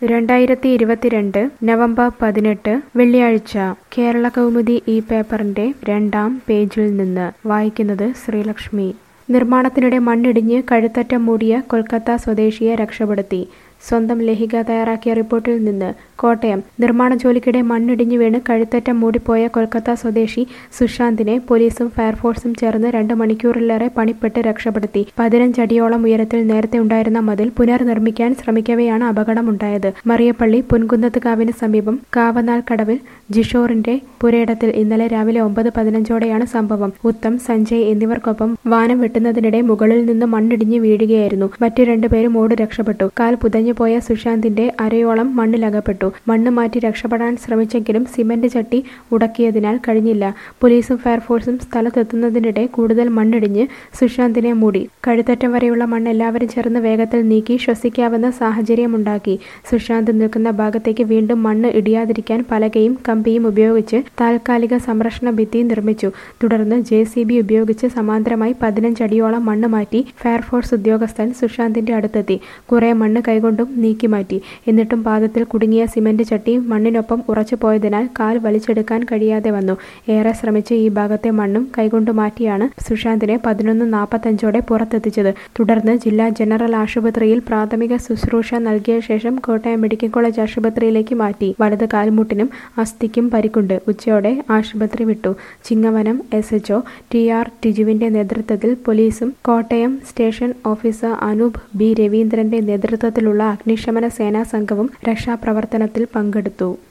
രണ്ടായിരത്തി ഇരുപത്തിരണ്ട് നവംബർ പതിനെട്ട് വെള്ളിയാഴ്ച കേരള കൗമുദി ഈ പേപ്പറിന്റെ രണ്ടാം പേജിൽ നിന്ന് വായിക്കുന്നത് ശ്രീലക്ഷ്മി നിർമ്മാണത്തിനിടെ മണ്ണിടിഞ്ഞ് കഴുത്തറ്റം മൂടിയ കൊൽക്കത്ത സ്വദേശിയെ രക്ഷപ്പെടുത്തി സ്വന്തം ലേഖിക തയ്യാറാക്കിയ റിപ്പോർട്ടിൽ നിന്ന് കോട്ടയം നിർമ്മാണ ജോലിക്കിടെ മണ്ണിടിഞ്ഞു വീണ് കഴുത്തറ്റം മൂടിപ്പോയ കൊൽക്കത്ത സ്വദേശി സുശാന്തിനെ പോലീസും ഫയർഫോഴ്സും ചേർന്ന് രണ്ട് മണിക്കൂറിലേറെ പണിപ്പെട്ട് രക്ഷപ്പെടുത്തി പതിനഞ്ചടിയോളം ഉയരത്തിൽ നേരത്തെ ഉണ്ടായിരുന്ന മതിൽ പുനർനിർമ്മിക്കാൻ ശ്രമിക്കവെയാണ് അപകടമുണ്ടായത് മറിയപ്പള്ളി പുൻകുന്നത്ത് കാവിന് സമീപം കാവനാൾ കടവിൽ ജിഷോറിന്റെ പുരയിടത്തിൽ ഇന്നലെ രാവിലെ ഒമ്പത് പതിനഞ്ചോടെയാണ് സംഭവം ഉത്തം സഞ്ജയ് എന്നിവർക്കൊപ്പം വാനം വെട്ടുന്നതിനിടെ മുകളിൽ നിന്ന് മണ്ണിടിഞ്ഞ് വീഴുകയായിരുന്നു മറ്റു രണ്ടുപേരും ഓടി രക്ഷപ്പെട്ടു കാൽ പുതഞ്ഞു പോയ സുശാന്തിന്റെ അരയോളം മണ്ണിലകപ്പെട്ടു മണ്ണ് മാറ്റി രക്ഷപ്പെടാൻ ശ്രമിച്ചെങ്കിലും സിമന്റ് ചട്ടി ഉടക്കിയതിനാൽ കഴിഞ്ഞില്ല പോലീസും ഫയർഫോഴ്സും സ്ഥലത്തെത്തുന്നതിനിടെ കൂടുതൽ മണ്ണിടിഞ്ഞ് സുശാന്തിനെ മൂടി കഴുത്തറ്റം വരെയുള്ള മണ്ണ് എല്ലാവരും ചേർന്ന് വേഗത്തിൽ നീക്കി ശ്വസിക്കാവുന്ന സാഹചര്യമുണ്ടാക്കി സുശാന്ത് നിൽക്കുന്ന ഭാഗത്തേക്ക് വീണ്ടും മണ്ണ് ഇടിയാതിരിക്കാൻ പലകയും കമ്പിയും ഉപയോഗിച്ച് താൽക്കാലിക സംരക്ഷണ ഭിത്തി നിർമ്മിച്ചു തുടർന്ന് ജെ സി ബി ഉപയോഗിച്ച് സമാന്തരമായി പതിനഞ്ചടിയോളം മണ്ണ് മാറ്റി ഫയർഫോഴ്സ് ഉദ്യോഗസ്ഥൻ സുശാന്തിന്റെ അടുത്തെത്തി കുറെ മണ്ണ് കൈകൊണ്ടും നീക്കി മാറ്റി എന്നിട്ടും പാദത്തിൽ കുടുങ്ങിയ സിമന്റ് ചട്ടി മണ്ണിനൊപ്പം ഉറച്ചു പോയതിനാൽ കാൽ വലിച്ചെടുക്കാൻ കഴിയാതെ വന്നു ഏറെ ശ്രമിച്ച് ഈ ഭാഗത്തെ മണ്ണും കൈകൊണ്ട് മാറ്റിയാണ് സുശാന്തിനെ പതിനൊന്ന് നാൽപ്പത്തഞ്ചോടെ പുറത്തെത്തിച്ചത് തുടർന്ന് ജില്ലാ ജനറൽ ആശുപത്രിയിൽ പ്രാഥമിക ശുശ്രൂഷ നൽകിയ ശേഷം കോട്ടയം മെഡിക്കൽ കോളേജ് ആശുപത്രിയിലേക്ക് മാറ്റി വലത് കാൽമുട്ടിനും അസ്ഥിക്കും പരിക്കുണ്ട് ഉച്ചയോടെ ആശുപത്രി വിട്ടു Chingavanam S H O T R ടിജുവിന്റെ നേതൃത്വത്തിൽ പോലീസും Kottayam station officer Anoop B രവീന്ദ്രന്റെ നേതൃത്വത്തിലുള്ള അഗ്നിശമന സേനാ സംഘവും രക്ഷാപ്രവർത്തനത്തിൽ പങ്കെടുത്തു